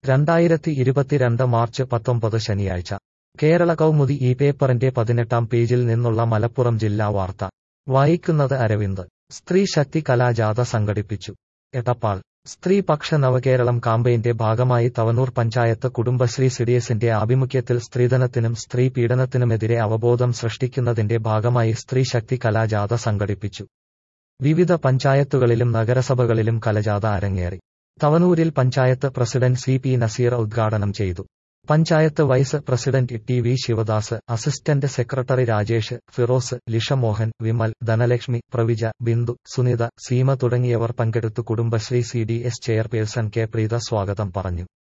രണ്ടായിരത്തി ഇരുപത്തിരണ്ട് മാർച്ച് പത്തൊമ്പത് ശനിയാഴ്ച കേരള കൗമുദി ഈ പേപ്പറിന്റെ പതിനെട്ടാം പേജിൽ നിന്നുള്ള മലപ്പുറം ജില്ലാ വാർത്ത വായിക്കുന്നത് അരവിന്ദ് സ്ത്രീ ശക്തി കലാജാഥ സംഘടിപ്പിച്ചു എടപ്പാൾ സ്ത്രീപക്ഷ നവകേരളം കാമ്പയിന്റെ ഭാഗമായി തവനൂർ പഞ്ചായത്ത് കുടുംബശ്രീ സിഡിഎസിന്റെ ആഭിമുഖ്യത്തിൽ സ്ത്രീധനത്തിനും സ്ത്രീ പീഡനത്തിനുമെതിരെ അവബോധം സൃഷ്ടിക്കുന്നതിന്റെ ഭാഗമായി സ്ത്രീ ശക്തി കലാജാഥ സംഘടിപ്പിച്ചു വിവിധ പഞ്ചായത്തുകളിലും നഗരസഭകളിലും കലജാഥ അരങ്ങേറി തവനൂരിൽ panchayat president C P Naseer ഉദ്ഘാടനം ചെയ്തു panchayat vice president T V Sivadas assistant secretary Rajesh Firoz Lisha Mohan Vimal Dhanalakshmi Praveja Bindu Sunitha Seema തുടങ്ങിയവർ പങ്കെടുത്തു Kudumbashree C D S chairperson K Preetha സ്വാഗതം പറഞ്ഞു